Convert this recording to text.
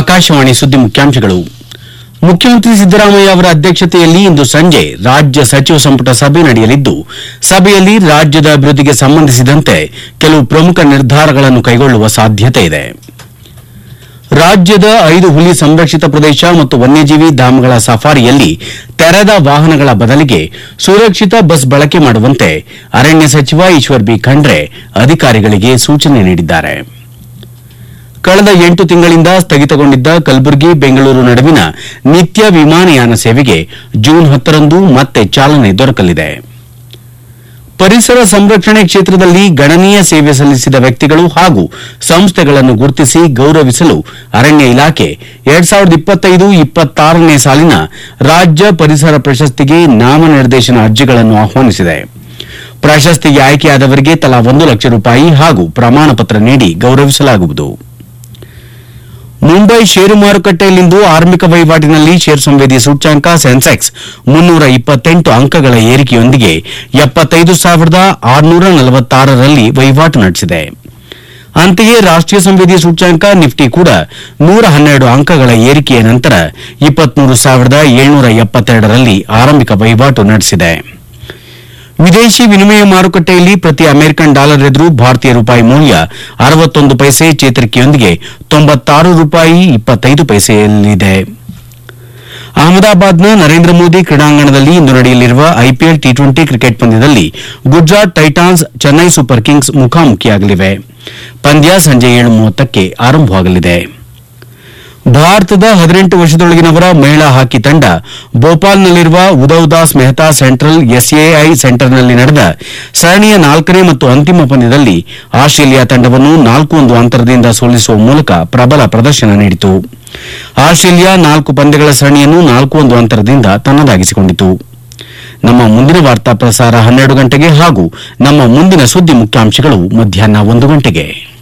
ಆಕಾಶವಾಣಿ ಸುದ್ದಿ ಮುಖ್ಯಾಂಶಗಳು ಮುಖ್ಯಮಂತ್ರಿ ಸಿದ್ದರಾಮಯ್ಯ ಅವರ ಅಧ್ಯಕ್ಷತೆಯಲ್ಲಿ ಇಂದು ಸಂಜೆ ರಾಜ್ಯ ಸಚಿವ ಸಂಪುಟ ಸಭೆ ನಡೆಯಲಿದ್ದು ಸಭೆಯಲ್ಲಿ ರಾಜ್ಯದ ಅಭಿವೃದ್ಧಿಗೆ ಸಂಬಂಧಿಸಿದಂತೆ ಕೆಲವು ಪ್ರಮುಖ ನಿರ್ಧಾರಗಳನ್ನು ಕೈಗೊಳ್ಳುವ ಸಾಧ್ಯತೆ ಇದೆ ರಾಜ್ಯದ ಐದು ಹುಲಿ ಸಂರಕ್ಷಿತ ಪ್ರದೇಶ ಮತ್ತು ವನ್ಯಜೀವಿ ಧಾಮಗಳ ಸಫಾರಿಯಲ್ಲಿ ತೆರೆದ ವಾಹನಗಳ ಬದಲಿಗೆ ಸುರಕ್ಷಿತ ಬಸ್ ಬಳಕೆ ಮಾಡುವಂತೆ ಅರಣ್ಯ ಸಚಿವ ಈಶ್ವರ್ ಬಿ ಖಂಡ್ರೆ ಅಧಿಕಾರಿಗಳಿಗೆ ಸೂಚನೆ ನೀಡಿದ್ದಾರೆ ಕಳೆದ ಎಂಟು ತಿಂಗಳಿಂದ ಸ್ಥಗಿತಗೊಂಡಿದ್ದ ಕಲಬುರಗಿ ಬೆಂಗಳೂರು ನಡುವಿನ ನಿತ್ಯ ವಿಮಾನಯಾನ ಸೇವೆಗೆ ಜೂನ್ ಹತ್ತರಂದು ಮತ್ತೆ ಚಾಲನೆ ದೊರಕಲಿದೆ ಪರಿಸರ ಸಂರಕ್ಷಣೆ ಕ್ಷೇತ್ರದಲ್ಲಿ ಗಣನೀಯ ಸೇವೆ ಸಲ್ಲಿಸಿದ ವ್ಯಕ್ತಿಗಳು ಹಾಗೂ ಸಂಸ್ಥೆಗಳನ್ನು ಗುರುತಿಸಿ ಗೌರವಿಸಲು ಅರಣ್ಯ ಇಲಾಖೆ ಎರಡ್ ಸಾವಿರದ ಇಪ್ಪತ್ತೈದು ಇಪ್ಪತ್ತಾರನೇ ಸಾಲಿನ ರಾಜ್ಯ ಪರಿಸರ ಪ್ರಶಸ್ತಿಗೆ ನಾಮನಿರ್ದೇಶನ ಅರ್ಜಿಗಳನ್ನು ಆಹ್ವಾನಿಸಿದೆ ಪ್ರಶಸ್ತಿಗೆ ಆಯ್ಕೆಯಾದವರಿಗೆ ತಲಾ ಒಂದು ಲಕ್ಷ ರೂಪಾಯಿ ಹಾಗೂ ಪ್ರಮಾಣ ಪತ್ರ ನೀಡಿ ಗೌರವಿಸಲಾಗುವುದು ಮುಂಬೈ ಷೇರು ಮಾರುಕಟ್ಟೆಯಲ್ಲಿಂದು ಆರಂಭಿಕ ವಹಿವಾಟಿನಲ್ಲಿ ಷೇರು ಸಂವೇದಿ ಸೂಚ್ಯಂಕ ಸೆನ್ಸೆಕ್ಸ್ ಮುನ್ನೂರ ಇಪ್ಪತ್ತೆಂಟು ಅಂಕಗಳ ಏರಿಕೆಯೊಂದಿಗೆ ಎಪ್ಪತ್ತೈದು ಸಾವಿರದ ಆರುನೂರ ನಲವತ್ತಾರರಲ್ಲಿ ವಹಿವಾಟು ನಡೆಸಿದೆ ಅಂತೆಯೇ ರಾಷ್ಟೀಯ ಸಂವೇದಿ ಸೂಚ್ಯಂಕ ನಿಫ್ಟಿ ಕೂಡ ನೂರ ಹನ್ನೆರಡು ಅಂಕಗಳ ಏರಿಕೆಯ ನಂತರ ಇಪ್ಪತ್ಮೂರು ಸಾವಿರದ ಏಳ್ನೂರ ಎಪ್ಪತ್ತೆರಡರಲ್ಲಿ ಆರಂಭಿಕ ವಹಿವಾಟು ನಡೆಸಿದೆ ವಿದೇಶಿ ವಿನಿಮಯ ಮಾರುಕಟ್ಟೆಯಲ್ಲಿ ಪ್ರತಿ ಅಮೆರಿಕನ್ ಡಾಲರ್ ಎದುರು ಭಾರತೀಯ ರೂಪಾಯಿ ಮೌಲ್ಯ ಅರವತ್ತೊಂದು ಪೈಸೆ ಚೇತರಿಕೆಯೊಂದಿಗೆ ತೊಂಬತ್ತಾರು ರೂಪಾಯಿ ಇಪ್ಪತ್ತೈದು ಪೈಸೆಯಲ್ಲಿದೆ ಅಹಮದಾಬಾದ್ನ ನರೇಂದ್ರ ಮೋದಿ ಕ್ರೀಡಾಂಗಣದಲ್ಲಿ ಇಂದು ನಡೆಯಲಿರುವ ಐಪಿಎಲ್ ಟಿ ಟ್ವೆಂಟಿ ಕ್ರಿಕೆಟ್ ಪಂದ್ಯದಲ್ಲಿ Gujarat Titans Chennai super kings ಮುಖಾಮುಖಿಯಾಗಲಿವೆ ಪಂದ್ಯ ಸಂಜೆ ಏಳು ಮೂವತ್ತಕ್ಕೆ ಆರಂಭವಾಗಲಿದೆ ಭಾರತದ ಹದಿನೆಂಟು ವರ್ಷದೊಳಗಿನವರ ಮಹಿಳಾ ಹಾಕಿ ತಂಡ ಭೋಪಾಲ್ನಲ್ಲಿರುವ ಉದವ್ ದಾಸ್ ಮೆಹ್ತಾ ಸೆಂಟ್ರಲ್ ಎಸ್ಎಐ ಸೆಂಟರ್ನಲ್ಲಿ ನಡೆದ ಸರಣಿಯ ನಾಲ್ಕನೇ ಮತ್ತು ಅಂತಿಮ ಪಂದ್ಯದಲ್ಲಿ ಆಸ್ಟ್ರೇಲಿಯಾ ತಂಡವನ್ನು ನಾಲ್ಕು ಒಂದು ಅಂತರದಿಂದ ಸೋಲಿಸುವ ಮೂಲಕ ಪ್ರಬಲ ಪ್ರದರ್ಶನ ನೀಡಿತು ಆಸ್ಟ್ರೇಲಿಯಾ ನಾಲ್ಕು ಪಂದ್ಯಗಳ ಸರಣಿಯನ್ನು ನಾಲ್ಕು ಒಂದು ಅಂತರದಿಂದ ತನ್ನದಾಗಿಸಿಕೊಂಡಿತು ನಮ್ಮ ಮುಂದಿನ ವಾರ್ತಾ ಪ್ರಸಾರ ಹನ್ನೆರಡು ಗಂಟೆಗೆ ಹಾಗೂ ನಮ್ಮ ಮುಂದಿನ ಸುದ್ದಿ ಮುಖ್ಯಾಂಶಗಳು ಮಧ್ಯಾಹ್ನ ಒಂದು ಗಂಟೆಗೆ